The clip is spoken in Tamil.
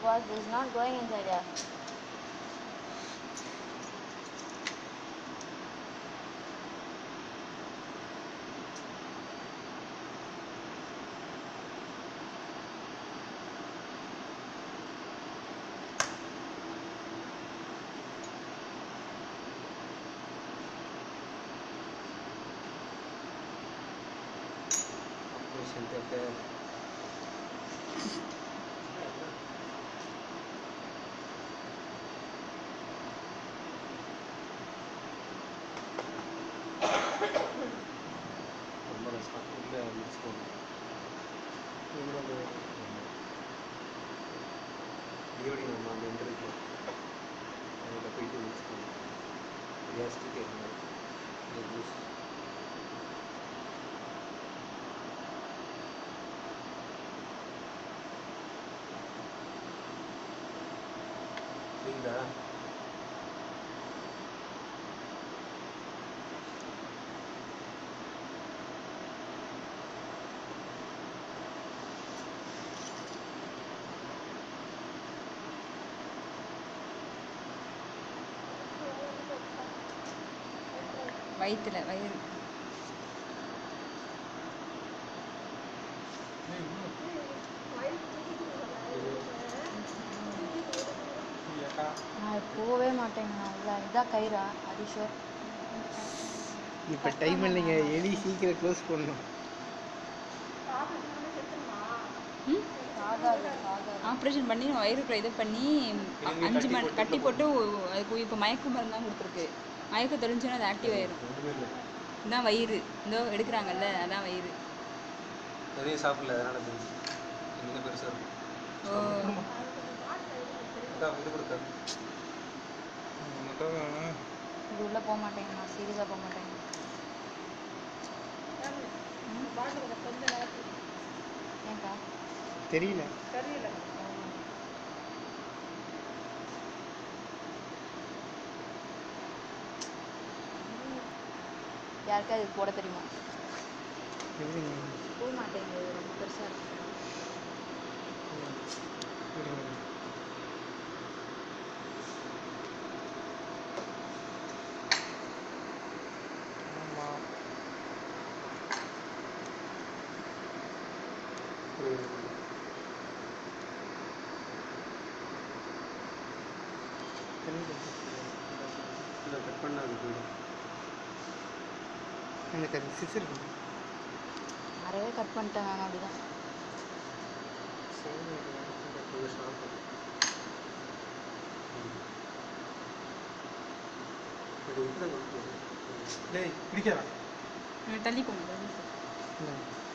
boss, this is not going inside here. Operation theatre ரொம்ப ரெஸ்பான்சிபிளாக முடிச்சுக்கோங்க டிஓடி நம்ம அந்த எந்த இருக்கு அதில் போயிட்டு முடிச்சுக்கோங்க கேஸ்ட்ரிக் இருந்தால் ஜூஸ் நீங்களா வயிற்றுல வயிறு நான் போகவே மாட்டேங்க நான் உள்ள இதான் கயிறா ஹரிஷோர் இப்போ டைம் இல்லைங்க எலி சீக்கிரம் க்ளோஸ் பண்ணணும் ம் ஆகாது ஆகாது ஆப்ரேஷன் பண்ணி வயிறுக்குள்ள இது பண்ணி அ- திரும்பி அஞ்சு கட்டி மணி போட்டு கட்டி உள்ள போட்டு ஒ- அதுக்கு இப்போ மயக்க மருந்து தான் கொடுத்துருக்கு மயக்கம் தெரிஞ்சுன்னா அது ஆக்டிவ் ஆயிரும் ஒன்றுமே இல்லை இதான் வயிறு இதோ எடுக்கிறாங்கல்ல அதான் வயிறு நிறைய சாப்பிடல அதனால தெரிஞ்சு இன்னும் பெருசாக இருக்கும் ஓ அக்கா, இது கொடுக்க இது உள்ள போக மாட்டேங்க நான் சீரியஸாக போக மாட்டேங்க ஏன்க்கா தெரியல யாருக்கா இது போட தெரியுமா எப்படிங்க போக மாட்டேங்குது ரொம்ப பெருசாக இருக்கு எப்படிங்க? ஆமா தெரியல இல்லை கட் பண்ண அது போயிடும் எனக்கு அது சிசர் நிறையவே கட் பண்ணிட்டேன் நான் அப்படிதான் கொஞ்சம் ஷார்ப் இது இப்படி தான் டேய் பிடிக்காதா தள்ளி போங்க தள்ளி போங்க. இல்லை